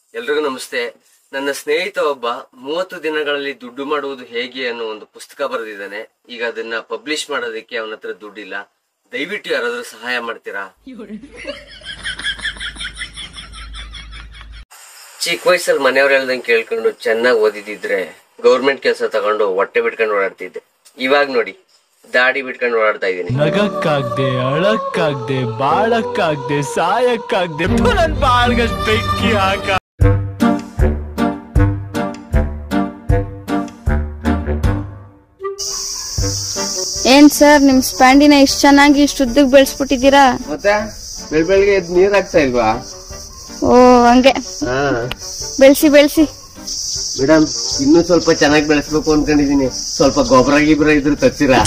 ಎಲ್ರಿಗೂ ನಮಸ್ತೆ ನನ್ನ ಸ್ನೇಹಿತ ಒಬ್ಬ ಮೂವತ್ತು ದಿನಗಳಲ್ಲಿ ದುಡ್ಡು ಮಾಡುವುದು ಹೇಗೆ ಅನ್ನೋ ಒಂದು ಪುಸ್ತಕ ಬರೆದಿದ್ದಾನೆ ಈಗ ಅದನ್ನ ಪಬ್ಲಿಷ್ ಮಾಡೋದಕ್ಕೆ ಅವನ ಹತ್ರ ದುಡ್ಡಿಲ್ಲ ದಯವಿಟ್ಟು ಯಾರಾದ್ರೂ ಸಹಾಯ ಮಾಡ್ತೀರಾ ಚಿಕ್ಕ ವಯಸ್ಸಲ್ಲಿ ಮನೆಯವ್ರು ಹೇಳ್ದಂಗೆ ಕೇಳ್ಕೊಂಡು ಚೆನ್ನಾಗಿ ಓದಿದಿದ್ರೆ ಗೌರ್ಮೆಂಟ್ ಕೆಲಸ ತಗೊಂಡು ಹೊಟ್ಟೆ ಬಿಟ್ಕೊಂಡು ಓಡಾಡ್ತಿದ್ದೆ ಇವಾಗ ನೋಡಿ ದಾಡಿ ಬಿಟ್ಕೊಂಡು ಓಡಾಡ್ತಾ ಇದ್ದೀನಿ ನಗಕ್ಕಾಗ್ದೆ ಅಳಕ್ಕಾಗ್ದೆ ಬಾಳಕ್ಕಾಗ್ದೆ ಸಾಯಕ್ಕಾಗ್ದೆ ಥು, ನನ್ ಬಾಳ್ಗಷ್ಟ್ ಬೆಂಕಿ ಹಾಕ ಏನ್ ಸರ್ ನಿಮ್ ಸ್ಪ್ಯಾಂಡಿನ ಇಷ್ಟ ಚೆನ್ನಾಗಿ ಇಷ್ಟು ಉದ್ದಕ್ ಬೆಳೆಸ್ಬಿಟ್ಟಿದ್ದೀರಾ ಮತ್ತೆ ಬೆಳ್ ಬೆಳಗ್ಗೆ ಎದ್ದು ನೀರ್ ಹಾಕ್ತಾ ಇಲ್ವಾ ಓ ಹಂಗೆ ಬೆಳ್ಸಿ ಬೆಳ್ಸಿ ಮೇಡಮ್ ಇನ್ನೂ ಸ್ವಲ್ಪ ಚೆನ್ನಾಗಿ ಬೆಳೆಸ್ಬೇಕು ಅನ್ಕೊಂಡಿದೀನಿ ಸ್ವಲ್ಪ ಗೊಬ್ಬರ ಗಿಬ್ರ ಇದ್ರೆ ತರ್ತೀರಾ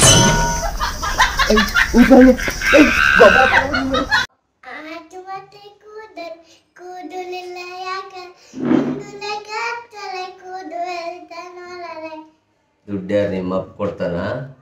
ಆಟು ಮತ್ತೆ ಕೂದಲು ಕೂದಲಿಲ್ಲ ಯಾಕ ಕೂದಲೆ ಕತ್ತಲೆ ಕೂದಲು ನೋಡಲೆ ದುಡ್ಡು ಯಾರು ನಿಮ್ಮ ಅಪ್ಪ ಕೊಡ್ತಾನ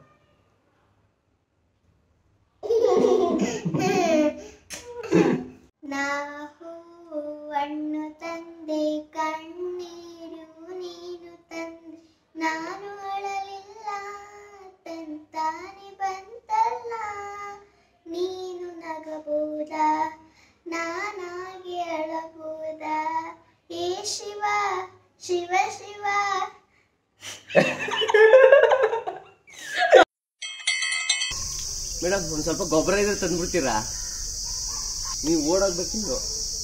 ನಾವು ಹಣ್ಣು ತಂದೆ ಕಣ್ಣೀರು ನೀನು ತಂದೆ ನಾನು ಅಳಲಿಲ್ಲ ತಂತಾನೆ ಬಂತಲ್ಲ ನೀನು ನಗಬಹುದಾ ನಾನಾಗಿ ಅಳಬಹುದಾ ಏ ಶಿವ ಶಿವ ಶಿವ ಮೇಡಮ್ ಒಂದ್ ಸ್ವಲ್ಪ ಗೊಬ್ಬರ ಇದ್ರೆ ತಂದ್ಬಿಡ್ತೀರಾ ನೀವು ಓಡಾಗ್ಬೇಕು ನೀವು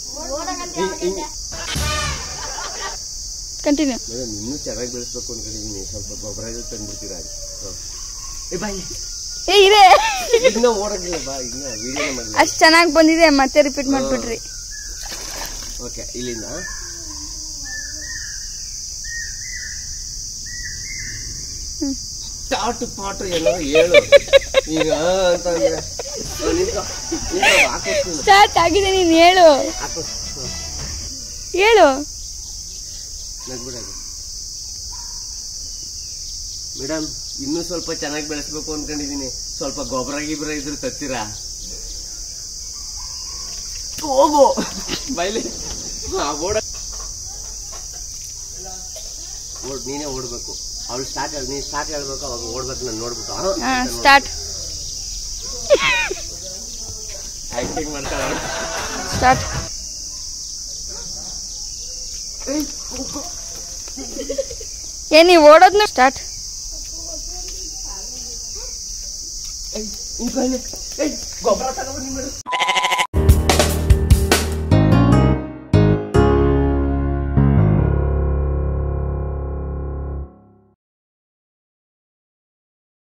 ಕಂಟಿನ್ಯೂ ಮೇಡಮ್ ಇನ್ನೂ ಚೆನ್ನಾಗಿ ಬೆಳೆಸ್ಬೇಕು ಅನ್ಕೊಂಡಿದೀನಿ ಸ್ವಲ್ಪ ಗೊಬ್ಬರ ಇದ್ರೆ ತಂದ್ಬಿಡ್ತೀರಾ ಹ. ಏ ಬಾಯ್ ಏ ಇದೆ ಇನ್ನ ಓಡಾಗಿಲ್ಲ ಬಾ ಇನ್ನ ವಿಡಿಯೋ ಮಾಡಿ ಅಷ್ಟ್ ಚೆನ್ನಾಗ್ ಬಂದಿದೆ ಮತ್ತೆ ರಿಪೀಟ್ ಮಾಡ್ಬಿಟ್ರಿ ಓಕೆ ಇಲ್ಲಿಂದ ಟಾಟು ಪಾಟು ಎಲ್ಲ ಹೇಳು ಈಗ ಅಂತ ಅಂದ್ರೆ ಆ, ನಿಂತ್ಕೊ, ನಿಂತ್ಕೊ, ಹಾಕಿಸ್ತೀನಿ. ಸ್ಟಾರ್ಟ್ ಆಗಿದೆ ನೀನ್ ಹೇಳು ಹಾಕಿಸ್. ಹ, ಹೇಳು ನಗ್ಬಿಡೋದು ಮೇಡಮ್ ಇನ್ನೂ ಸ್ವಲ್ಪ ಚೆನ್ನಾಗಿ ಬೆಳೆಸ್ಬೇಕು ಅನ್ಕೊಂಡಿದೀನಿ ಸ್ವಲ್ಪ ಗೊಬ್ಬರ ಗಿಬ್ಬರ ಇದ್ರೆ ತತ್ತೀರಾ ಹೋಗು ಬೈಲಿ ಹಾ, ಓಡ ಓಡ್ ನೀನೇ ಓಡ್ಬೇಕು ಅವಳು ಸ್ಟಾರ್ಟ್ ಹೇಳಿ ನೀನ್ ಸ್ಟಾರ್ಟ್ ಹೇಳ್ಬೇಕು ಅವಾಗ ಓಡ್ಬೇಕು ನಾನು ನೋಡ್ಬಿಟ್ಟು ಹಾ ಸ್ಟಾರ್ಟ್ ಆಕ್ಟಿಂಗ್ ಮಾಡ್ತಾಳೆ ಸ್ಟಾರ್ಟ್ ಏ ನೀವ್ ಓಡೋದ್ನ ಸ್ಟಾರ್ಟ್ ಗೊಬ್ಬರ ತಗೊಂಡು